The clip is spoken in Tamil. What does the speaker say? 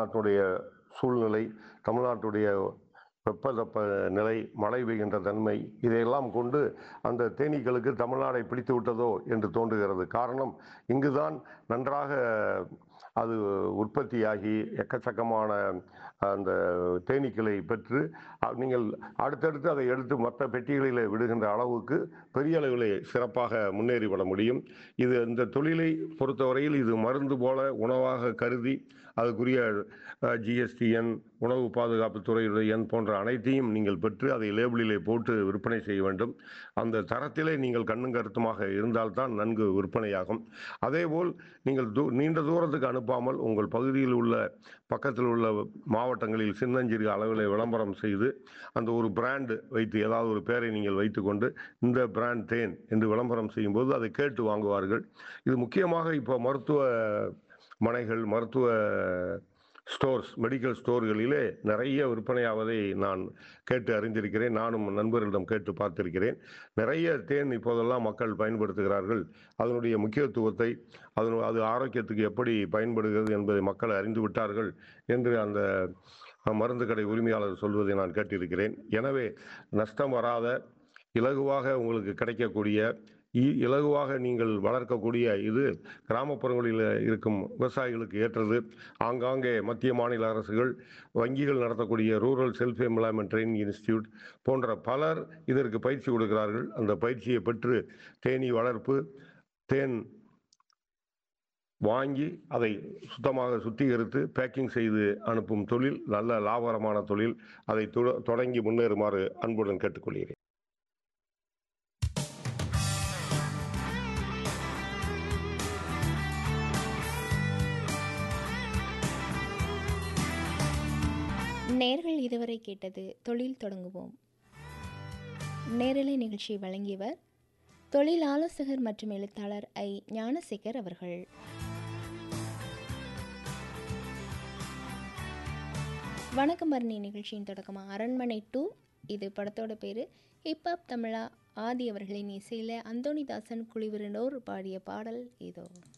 தமிழ்நாட்டுடைய சூழ்நிலை தமிழ்நாட்டுடைய வெப்பதப்ப நிலை மழை பெய்கின்ற தன்மை இதையெல்லாம் கொண்டு அந்த தேனீக்களுக்கு தமிழ்நாடை பிடித்து விட்டதோ என்று தோன்றுகிறது காரணம் இங்குதான் நன்றாக அது உற்பத்தியாகி எக்கச்சக்கமான அந்த தேனீக்களை பெற்று அ- நீங்கள் அடுத்தடுத்து அதை எடுத்து மற்ற பெட்டிகளில் விடுகின்ற அளவுக்கு பெரிய அளவிலே சிறப்பாக முன்னேறி விட முடியும் இது இந்த தொழிலை பொறுத்தவரையில் இது மருந்து போல உணவாக கருதி அதுக்குரிய ஜிஎஸ்டிஎன் உணவு பாதுகாப்பு துறையுடைய எண் போன்ற அனைத்தையும் நீங்கள் பெற்று அதை லேபிளிலே போட்டு விற்பனை செய்ய வேண்டும் அந்த தரத்திலே நீங்கள் கண்ணும் கருத்துமாக இருந்தால்தான் நன்கு விற்பனையாகும் அதேபோல் நீங்கள் தூ நீண்ட தூரத்துக்கு அனுப்பாமல் உங்கள் பகுதியில் உள்ள பக்கத்தில் உள்ள மாவட்டங்களில் சின்னஞ்சிறு அளவில் விளம்பரம் செய்து அந்த ஒரு பிராண்டு வைத்து ஏதாவது ஒரு பேரை நீங்கள் வைத்துக்கொண்டு இந்த பிராண்ட் தேன் என்று விளம்பரம் செய்யும்போது அதை கேட்டு வாங்குவார்கள் இது முக்கியமாக இப்போ மருத்துவ மனைகள் மருத்துவ ஸ்டோர்ஸ் மெடிக்கல் ஸ்டோர்களிலே நிறைய விற்பனையாவதை நான் கேட்டு அறிந்திருக்கிறேன் நானும் நண்பர்களிடம் கேட்டு பார்த்திருக்கிறேன் நிறைய தேன் இப்போதெல்லாம் மக்கள் பயன்படுத்துகிறார்கள் அதனுடைய முக்கியத்துவத்தை அதனு அது ஆரோக்கியத்துக்கு எப்படி பயன்படுகிறது என்பதை மக்கள் அறிந்து விட்டார்கள் என்று அந்த மருந்து கடை உரிமையாளர் சொல்வதை நான் கேட்டிருக்கிறேன் எனவே நஷ்டம் வராத இலகுவாக உங்களுக்கு கிடைக்கக்கூடிய இ- இலகுவாக நீங்கள் வளர்க்கக்கூடிய இது கிராமப்புறங்களில் இருக்கும் விவசாயிகளுக்கு ஏற்றது ஆங்காங்கே மத்திய மாநில அரசுகள் வங்கிகள் நடத்தக்கூடிய rural self employment training institute போன்ற பலர் இதற்கு பயிற்சி கொடுக்கிறார்கள் அந்த பயிற்சியை பெற்று தேனீ வளர்ப்பு தேன் வாங்கி அதை சுத்தமாக சுத்திகரித்து பேக்கிங் செய்து அனுப்பும் தொழில் நல்ல லாபகரமான தொழில் அதை தொட- தொடங்கி முன்னேறுமாறு அன்புடன் கேட்டுக்கொள்கிறேன் நேர்கள் இதுவரை கேட்டது தொழில் தொடங்குவோம் நேரலை நிகழ்ச்சி வழங்கியவர் தொழில் ஆலோசகர் மற்றும் எழுத்தாளர் ஐ ஞானசேகர் அவர்கள் வணக்கம் பரணி நிகழ்ச்சியின் தொடக்கமாக அரண்மனை டூ இது படத்தோட பேர் ஹிப்ஹாப் தமிழா ஆதி அவர்களின் இசையில் அந்தோணிதாசன் குழுவினரோர் பாடிய பாடல் இதோ